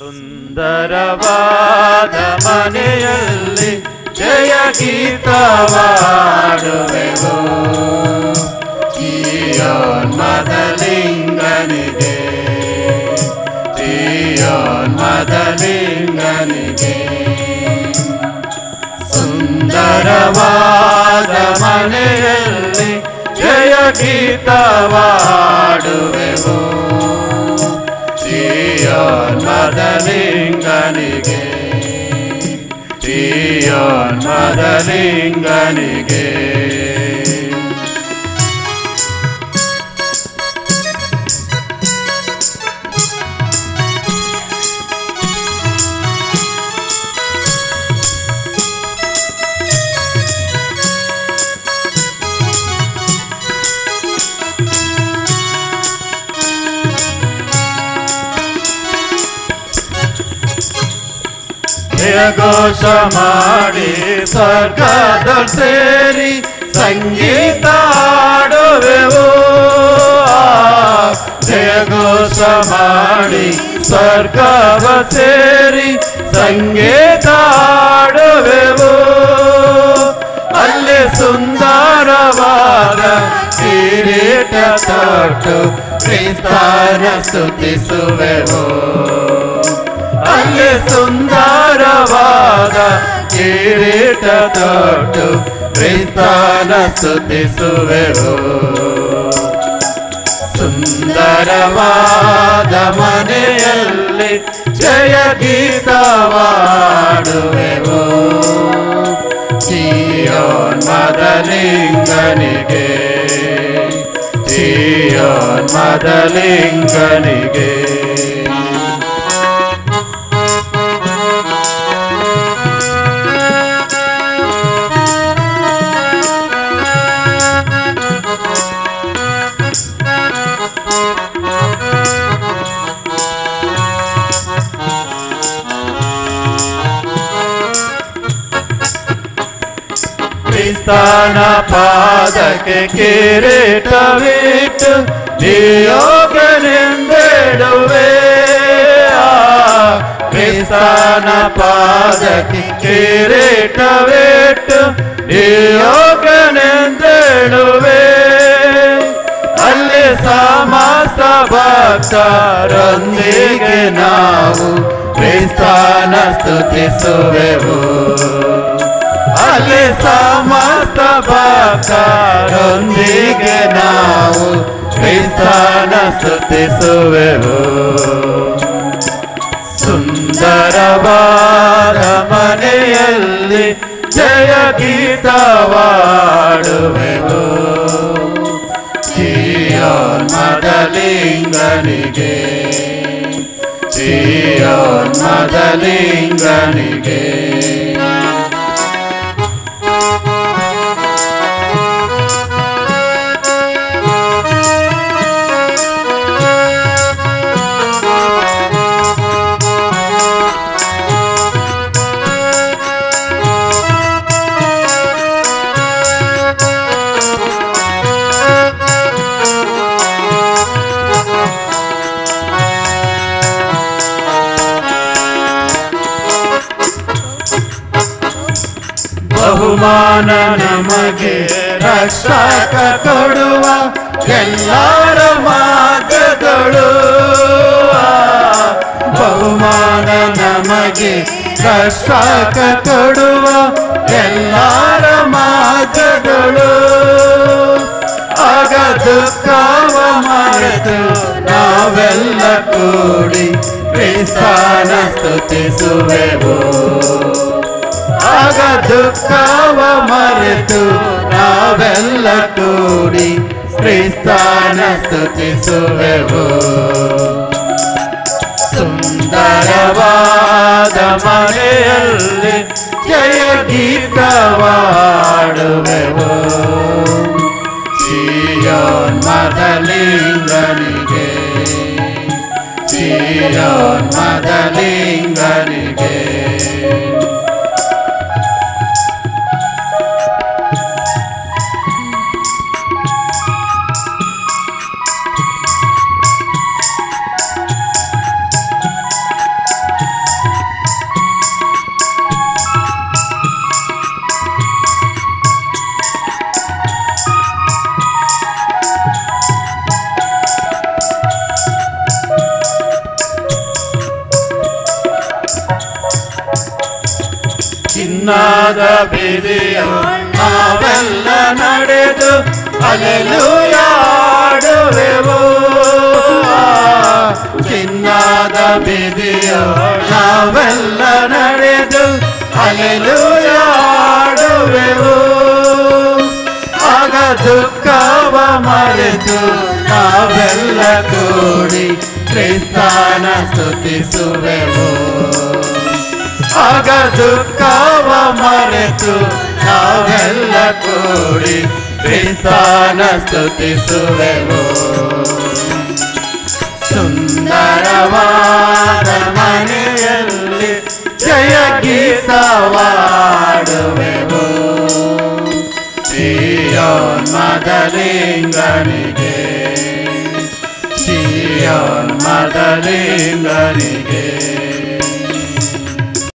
ಸುಂದರವಾದ ಮನೆಯಲ್ಲಿ ಜಯ ಗೀತವಾಡುವೆವು ಮದಲಿಂಗನಿಗೆ ಮದಲಿಂಗನಿಗೆ ಸುಂದರವಾದ ಮನೆಯಲ್ಲಿ ಜಯ ಗೀತವಾಡುವೆವು ಮದಲಿಂಗನಿಗೆ ಮದಲಿಂಗನಿಗೆ ಘೋಷ ಮಾಡಿ ಸ್ವರ್ಗದ ಸೇರಿ ಸಂಗೀತ ಆಡುವೆವು ಜಯ ಘೋಷ ಮಾಡಿ ಸ್ವರ್ಗವ ಸೇರಿ ಸಂಗೀತ ಆಡುವೆವು ಅಲ್ಲಿ ಸುಂದರವಾದ ಕಿರೀಟ ತೊಟ್ಟು ಕ್ರಿಸ್ತಾನ ಸ್ತುತಿಸುವೆವು ಅಲ್ಲಿ ಸುಂದರವಾದ ಕಿರೀಟ ತೊಟ್ಟು ಕ್ರಿಸ್ತಾನ ಸ್ತುತಿಸುವೆವು ಸುಂದರವಾದ ಮನೆಯಲ್ಲಿ ಜಯ ಗೀತವಾಡುವೆವು ಸಿಯೋನ್ ಮದಲಿಂಗನಿಗೆ ಸಿಯೋನ್ ಮದಲಿಂಗನಿಗೆ ಕ್ರಿಸ್ತನ ಪಾದಕ್ಕೆ ಕಿರೀಟವಿಟ್ಟು ನಿಯೋಗನೆಂದಿಡುವೆ ಕ್ರಿಸ್ತನ ಪಾದಕ್ಕೆ ಕಿರೀಟವಿಟ್ಟು ನಿಯೋಗನೆಂದಿಡುವೆ ಅಲ್ಲಿ ಸಮಸ್ತ ಭಕ್ತರೊಂದಿಗೆ ನಾವು ಕ್ರಿಸ್ತನ ಸ್ತುತಿಸುವೆವು ಅಲ್ಲಿ ಸಮಸ್ತ ಭಕ್ತರೊಂದಿಗೆ ನಾವು ಕ್ರಿಸ್ತನ ಸ್ತುತಿಸುವೆವು ಸುಂದರವಾದ ಮನೆಯಲ್ಲಿ ಜಯ ಗೀತವಾಡುವೆವು ಸಿಯೋನ್ ಮದಲಿಂಗನಿಗೆ ಸಿಯೋನ್ ಮದಲಿಂಗನಿಗೆ ಬಹುಮಾನ ನಮಗೆ ರಕ್ಷಕ ಕೊಡುವ ಎಲ್ಲರ ಮಾರ್ಗಗಳು ಬಹುಮಾನ ನಮಗೆ ರಕ್ಷಕ ಕೊಡುವ ಎಲ್ಲರ ಮಾರ್ಗಗಳು ಆಗ ದುಃಖವ ಮರೆತು ನಾವೆಲ್ಲ ಕೂಡಿ ಕ್ರಿಸ್ತಾನ ಸ್ತುತಿಸುವೆವು ಆಗ ದುಃಖವ ಮರೆತು ನಾವೆಲ್ಲ ಕೂಡಿ ಕ್ರಿಸ್ತಾನ ಸ್ತುತಿಸುವೆವು ಸುಂದರವಾದ ಮನೆಯಲ್ಲಿ ಜಯ ಗೀತವಾಡುವೆವು ಸಿಯೋನ್ ಮದಲಿಂಗನಿಗೆ ಸಿಯೋನ್ ಮದಲಿಂಗನಿಗೆ ಚಿನ್ನದ ಬೀದಿಯೋ ನಾವೆಲ್ಲ ನಡೆದು ಅಲೆಲೂಯ ಆಡುವೆವು ಚಿನ್ನದ ಬೀದಿಯೋ ನಾವೆಲ್ಲ ನಡೆದು ಅಲೆಲೂಯ ಆಡುವೆವು ಆಗ ದುಃಖವ ಮರೆತು ನಾವೆಲ್ಲ ಕೂಡಿ ಕ್ರಿಸ್ತನ ಸ್ತುತಿಸುವೆವು ಆಗ ದುಃಖವ ಮರೆತು ನಾವೆಲ್ಲ ಕೂಡಿ ಕ್ರಿಸ್ತನ ಸ್ತುತಿಸುವೆವು ಸುಂದರವಾದ ಮನೆಯಲ್ಲಿ ಜಯ ಗೀತವಾಡುವೆವು ಸಿಯೋನ್ ಮದಲಿಂಗನಿಗೆ ಸಿಯೋನ್ ಮದಲಿಂಗನಿಗೆ